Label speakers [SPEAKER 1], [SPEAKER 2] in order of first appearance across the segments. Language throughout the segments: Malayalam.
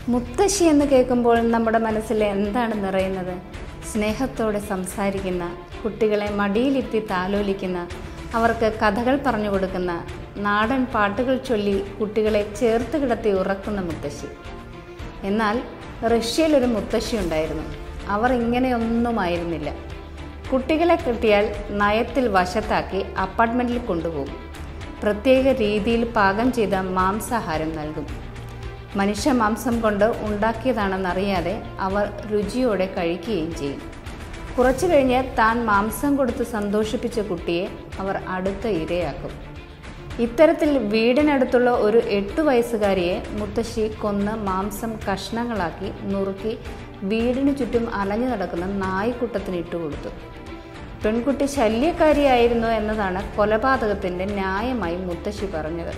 [SPEAKER 1] മുത്തശ്ശി എന്ന് കേൾക്കുമ്പോൾ നമ്മുടെ മനസ്സിൽ എന്താണ് നിറയുന്നത് സ്നേഹത്തോടെ സംസാരിക്കുന്ന കുട്ടികളെ മടിയിലിരുത്തി താലോലിക്കുന്ന അവർക്ക് കഥകൾ പറഞ്ഞു കൊടുക്കുന്ന നാടൻ പാട്ടുകൾ ചൊല്ലി കുട്ടികളെ ചേർത്ത് കിടത്തി ഉറക്കുന്ന മുത്തശ്ശി എന്നാൽ റഷ്യയിൽ ഒരു മുത്തശ്ശി ഉണ്ടായിരുന്നു അവർ ഇങ്ങനെയൊന്നുമായിരുന്നില്ല കുട്ടികളെ കിട്ടിയാൽ നയത്തിൽ വശത്താക്കി അപ്പാർട്ട്മെൻറ്റിൽ കൊണ്ടുപോകും പ്രത്യേക രീതിയിൽ പാകം ചെയ്ത മാംസാഹാരം നൽകും മനുഷ്യ മാംസം കൊണ്ട് ഉണ്ടാക്കിയതാണെന്നറിയാതെ അവർ രുചിയോടെ കഴിക്കുകയും ചെയ്യും കുറച്ചു കഴിഞ്ഞ് താൻ മാംസം കൊടുത്ത് സന്തോഷിപ്പിച്ച കുട്ടിയെ അവർ അടുത്ത ഇരയാക്കും ഇത്തരത്തിൽ വീടിനടുത്തുള്ള ഒരു എട്ട് വയസ്സുകാരിയെ മുത്തശ്ശി കൊന്ന് മാംസം കഷ്ണങ്ങളാക്കി നുറുക്കി വീടിന് ചുറ്റും അലഞ്ഞു നടക്കുന്ന നായ്ക്കൂട്ടത്തിന് ഇട്ടുകൊടുത്തു പെൺകുട്ടി ശല്യക്കാരിയായിരുന്നു എന്നതാണ് കൊലപാതകത്തിൻ്റെ ന്യായമായി മുത്തശ്ശി പറഞ്ഞത്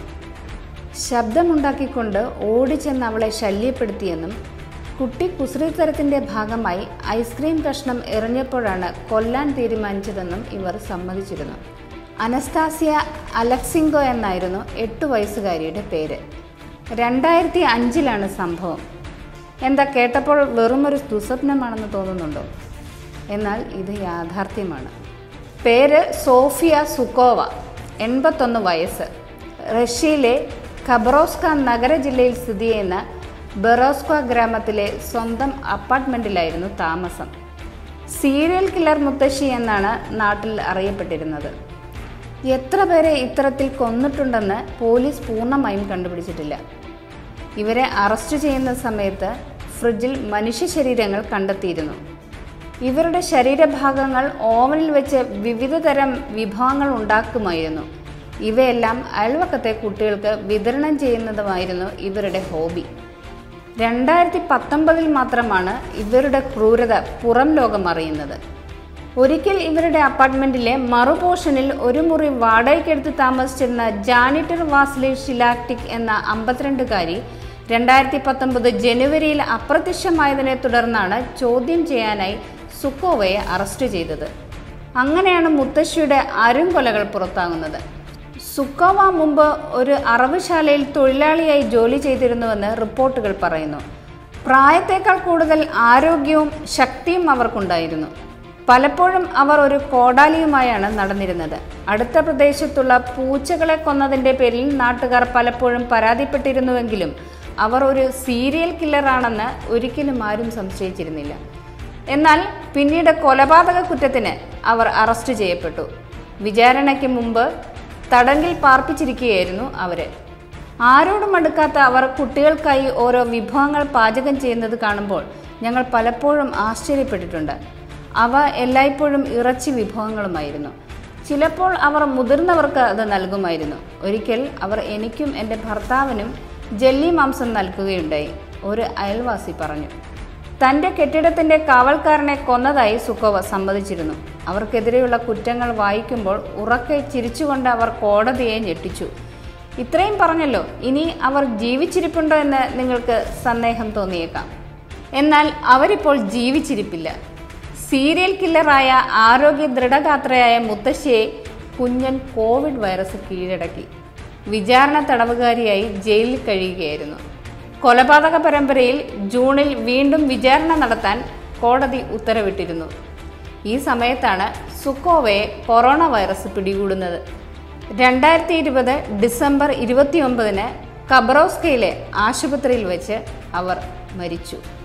[SPEAKER 1] ശബ്ദമുണ്ടാക്കിക്കൊണ്ട് ഓടിച്ചെന്ന് അവളെ ശല്യപ്പെടുത്തിയെന്നും കുട്ടി കുസൃതരത്തിൻ്റെ ഭാഗമായി ഐസ്ക്രീം കഷ്ണം എറിഞ്ഞപ്പോഴാണ് കൊല്ലാൻ തീരുമാനിച്ചതെന്നും ഇവർ സമ്മതിച്ചിരുന്നു അനസ്താസിയ അലക്സിങ്കോ എന്നായിരുന്നു എട്ട് വയസ്സുകാരിയുടെ പേര് രണ്ടായിരത്തി അഞ്ചിലാണ് സംഭവം എന്താ കേട്ടപ്പോൾ വെറുമൊരു ദുസ്വപ്നമാണെന്ന് തോന്നുന്നുണ്ടോ എന്നാൽ ഇത് യാഥാർത്ഥ്യമാണ് പേര് സോഫിയ സുക്കോവ എൺപത്തൊന്ന് വയസ്സ് റഷ്യയിലെ ഖബറോസ്ക നഗര ജില്ലയിൽ സ്ഥിതി ചെയ്യുന്ന ബെറോസ്ക ഗ്രാമത്തിലെ സ്വന്തം അപ്പാർട്ട്മെൻറ്റിലായിരുന്നു താമസം സീരിയൽ കില്ലർ മുത്തശ്ശി എന്നാണ് നാട്ടിൽ അറിയപ്പെട്ടിരുന്നത് എത്ര പേരെ ഇത്തരത്തിൽ കൊന്നിട്ടുണ്ടെന്ന് പോലീസ് പൂർണ്ണമായും കണ്ടുപിടിച്ചിട്ടില്ല ഇവരെ അറസ്റ്റ് ചെയ്യുന്ന സമയത്ത് ഫ്രിഡ്ജിൽ മനുഷ്യ ശരീരങ്ങൾ കണ്ടെത്തിയിരുന്നു ഇവരുടെ ശരീരഭാഗങ്ങൾ ഓവനിൽ വെച്ച് വിവിധ തരം വിഭവങ്ങൾ ഉണ്ടാക്കുമായിരുന്നു ഇവയെല്ലാം അയൽവക്കത്തെ കുട്ടികൾക്ക് വിതരണം ചെയ്യുന്നതുമായിരുന്നു ഇവരുടെ ഹോബി രണ്ടായിരത്തി പത്തൊമ്പതിൽ മാത്രമാണ് ഇവരുടെ ക്രൂരത പുറം ലോകം അറിയുന്നത് ഒരിക്കൽ ഇവരുടെ അപ്പാർട്ട്മെന്റിലെ മറുപോർഷനിൽ ഒരു മുറി വാടകയ്ക്കെടുത്ത് താമസിച്ചിരുന്ന ജാനിറ്റർ വാസ്ലി ഷിലാക്ടിക് എന്ന അമ്പത്തിരണ്ടുകാരി രണ്ടായിരത്തി പത്തൊമ്പത് ജനുവരിയിൽ അപ്രത്യക്ഷമായതിനെ തുടർന്നാണ് ചോദ്യം ചെയ്യാനായി സുക്കോവയെ അറസ്റ്റ് ചെയ്തത് അങ്ങനെയാണ് മുത്തശ്ശിയുടെ അരുംകൊലകൾ പുറത്താകുന്നത് സുക്കോവ മുമ്പ് ഒരു അറവുശാലയിൽ തൊഴിലാളിയായി ജോലി ചെയ്തിരുന്നുവെന്ന് റിപ്പോർട്ടുകൾ പറയുന്നു പ്രായത്തേക്കാൾ കൂടുതൽ ആരോഗ്യവും ശക്തിയും അവർക്കുണ്ടായിരുന്നു പലപ്പോഴും അവർ ഒരു കോടാലിയുമായാണ് നടന്നിരുന്നത് അടുത്ത പ്രദേശത്തുള്ള പൂച്ചകളെ കൊന്നതിൻ്റെ പേരിൽ നാട്ടുകാർ പലപ്പോഴും പരാതിപ്പെട്ടിരുന്നുവെങ്കിലും അവർ ഒരു സീരിയൽ കില്ലറാണെന്ന് ഒരിക്കലും ആരും സംശയിച്ചിരുന്നില്ല എന്നാൽ പിന്നീട് കൊലപാതക കുറ്റത്തിന് അവർ അറസ്റ്റ് ചെയ്യപ്പെട്ടു വിചാരണയ്ക്ക് മുമ്പ് തടങ്കിൽ പാർപ്പിച്ചിരിക്കുകയായിരുന്നു അവര് ആരോടും അടുക്കാത്ത അവർ കുട്ടികൾക്കായി ഓരോ വിഭവങ്ങൾ പാചകം ചെയ്യുന്നത് കാണുമ്പോൾ ഞങ്ങൾ പലപ്പോഴും ആശ്ചര്യപ്പെട്ടിട്ടുണ്ട് അവ എല്ലായ്പ്പോഴും ഇറച്ചി വിഭവങ്ങളുമായിരുന്നു ചിലപ്പോൾ അവർ മുതിർന്നവർക്ക് അത് നൽകുമായിരുന്നു ഒരിക്കൽ അവർ എനിക്കും എൻ്റെ ഭർത്താവിനും ജെല്ലി മാംസം നൽകുകയുണ്ടായി ഒരു അയൽവാസി പറഞ്ഞു തൻ്റെ കെട്ടിടത്തിൻ്റെ കാവൽക്കാരനെ കൊന്നതായി സുക്കോവ സമ്മതിച്ചിരുന്നു അവർക്കെതിരെയുള്ള കുറ്റങ്ങൾ വായിക്കുമ്പോൾ ഉറക്കെ ചിരിച്ചുകൊണ്ട് അവർ കോടതിയെ ഞെട്ടിച്ചു ഇത്രയും പറഞ്ഞല്ലോ ഇനി അവർ ജീവിച്ചിരിപ്പുണ്ടോ എന്ന് നിങ്ങൾക്ക് സന്ദേഹം തോന്നിയേക്കാം എന്നാൽ അവരിപ്പോൾ ജീവിച്ചിരിപ്പില്ല സീരിയൽ കില്ലറായ ആരോഗ്യ ദൃഢഗാത്രയായ മുത്തശ്ശിയെ കുഞ്ഞൻ കോവിഡ് വൈറസ് കീഴടക്കി വിചാരണ തടവുകാരിയായി ജയിലിൽ കഴിയുകയായിരുന്നു കൊലപാതക പരമ്പരയിൽ ജൂണിൽ വീണ്ടും വിചാരണ നടത്താൻ കോടതി ഉത്തരവിട്ടിരുന്നു ഈ സമയത്താണ് സുക്കോവയെ കൊറോണ വൈറസ് പിടികൂടുന്നത് രണ്ടായിരത്തി ഇരുപത് ഡിസംബർ ഇരുപത്തിയൊമ്പതിന് കബറോസ്കയിലെ ആശുപത്രിയിൽ വെച്ച് അവർ മരിച്ചു